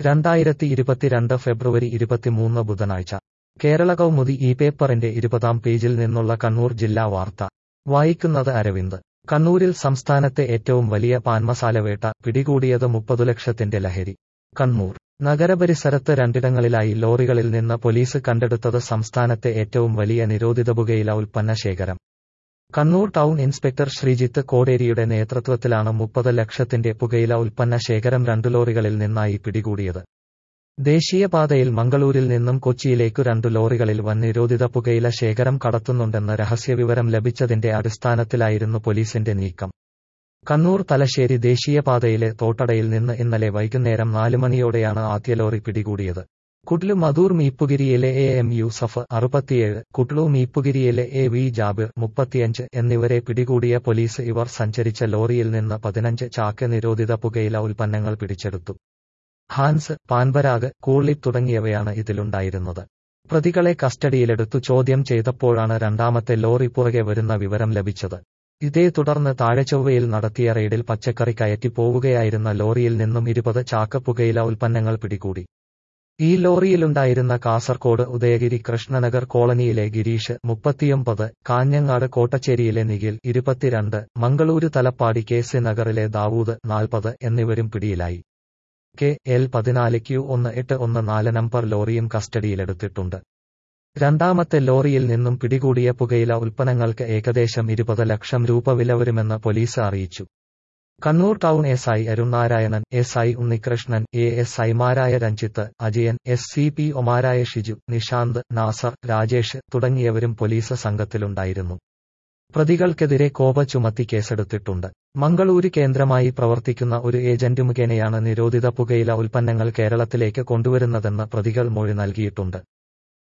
രണ്ടായിരത്തി ഇരുപത്തിരണ്ട് ഫെബ്രുവരി ഇരുപത്തിമൂന്ന് ബുധനാഴ്ച കേരള കൗമുദി ഈ പേപ്പറിന്റെ ഇരുപതാം പേജിൽ നിന്നുള്ള കണ്ണൂർ ജില്ലാ വാർത്ത വായിക്കുന്നത് അരവിന്ദ് കണ്ണൂരിൽ സംസ്ഥാനത്തെ ഏറ്റവും വലിയ പാൻമസാലവേട്ട പിടികൂടിയത് മുപ്പതു ലക്ഷത്തിന്റെ ലഹരി കണ്ണൂർ നഗരപരിസരത്ത് രണ്ടിടങ്ങളിലായി ലോറികളിൽ നിന്ന് പോലീസ് കണ്ടെടുത്തത് സംസ്ഥാനത്തെ ഏറ്റവും വലിയ നിരോധിത പുകയില ഉൽപ്പന്ന ശേഖരം കണ്ണൂർ ടൗൺ ഇൻസ്പെക്ടർ ശ്രീജിത്ത് കോടേരിയുടെ നേതൃത്വത്തിലാണ് മുപ്പത് ലക്ഷത്തിന്റെ പുകയില ഉൽപ്പന്ന ശേഖരം രണ്ടു ലോറികളിൽ നിന്നായി പിടികൂടിയത് ദേശീയപാതയിൽ മംഗളൂരിൽ നിന്നും കൊച്ചിയിലേക്കു രണ്ടു ലോറികളിൽ വൻ നിരോധിത പുകയില ശേഖരം കടത്തുന്നുണ്ടെന്ന് രഹസ്യവിവരം ലഭിച്ചതിന്റെ അടിസ്ഥാനത്തിലായിരുന്നു പോലീസിന്റെ നീക്കം കണ്ണൂർ തലശ്ശേരി ദേശീയപാതയിലെ തോട്ടടയിൽ നിന്ന് ഇന്നലെ വൈകുന്നേരം നാല് മണിയോടെയാണ് ആദ്യ ലോറി പിടികൂടിയത് കുട്ലു മധൂർ മീപ്പുഗിരിയിലെ എ എം യൂസഫ് അറുപത്തിയേഴ് കുട്ലു മീപ്പുഗിരിയിലെ എ വി ജാബിർ മുപ്പത്തിയഞ്ച് എന്നിവരെ പിടികൂടിയ പോലീസ് ഇവർ സഞ്ചരിച്ച ലോറിയിൽ നിന്ന് പതിനഞ്ച് ചാക്ക് നിരോധിത പുകയില ഉൽപ്പന്നങ്ങൾ പിടിച്ചെടുത്തു ഹാൻസ് പാൻപരാഗ് കൂളിപ്പ് തുടങ്ങിയവയാണ് ഇതിലുണ്ടായിരുന്നത് പ്രതികളെ കസ്റ്റഡിയിലെടുത്തു ചോദ്യം ചെയ്തപ്പോഴാണ് രണ്ടാമത്തെ ലോറി പുറകെ വരുന്ന വിവരം ലഭിച്ചത് ഇതേ തുടർന്ന് താഴെചൊവ്വയിൽ നടത്തിയ റെയ്ഡിൽ പച്ചക്കറി കയറ്റി പോവുകയായിരുന്ന ലോറിയിൽ നിന്നും ഇരുപത് ചാക്ക് പുകയില ഉൽപ്പന്നങ്ങൾ പിടികൂടി ഈ ലോറിയിലുണ്ടായിരുന്ന കാസർകോട് ഉദയഗിരി കൃഷ്ണനഗർ കോളനിയിലെ ഗിരീഷ് മുപ്പത്തിയൊമ്പത് കാഞ്ഞങ്ങാട് കോട്ടച്ചേരിയിലെ നിഖിൽ ഇരുപത്തിരണ്ട് മംഗളൂരു തലപ്പാടി കെ സി നഗറിലെ ദാവൂദ് നാൽപ്പത് എന്നിവരും പിടിയിലായി കെ എൽ പതിനാല് ക്യു ഒന്ന് എട്ട് ഒന്ന് നാല് നമ്പർ ലോറിയും കസ്റ്റഡിയിലെടുത്തിട്ടുണ്ട് രണ്ടാമത്തെ ലോറിയിൽ നിന്നും പിടികൂടിയ പുകയില ഉൽപ്പന്നങ്ങൾക്ക് ഏകദേശം ഇരുപത് ലക്ഷം രൂപ വില വരുമെന്ന് പോലീസ് അറിയിച്ചു Kannur town S I Arunnarayanan S I Unnikrishnan A S ഐമാരായ Ranjith Ajayan S C P ഒമാരായ ഷിജു നിഷാന്ത് നാസർ രാജേഷ് തുടങ്ങിയവരും പോലീസ് സംഘത്തിലുണ്ടായിരുന്നു പ്രതികൾക്കെതിരെ കോപ ചുമത്തി കേസെടുത്തിട്ടുണ്ട് മംഗളൂരു കേന്ദ്രമായി പ്രവർത്തിക്കുന്ന ഒരു ഏജന്റ് മുഖേനയാണ് നിരോധിത പുകയില ഉൽപ്പന്നങ്ങൾ കേരളത്തിലേക്ക് കൊണ്ടുവരുന്നതെന്ന് പ്രതികൾ മൊഴി നൽകിയിട്ടുണ്ട്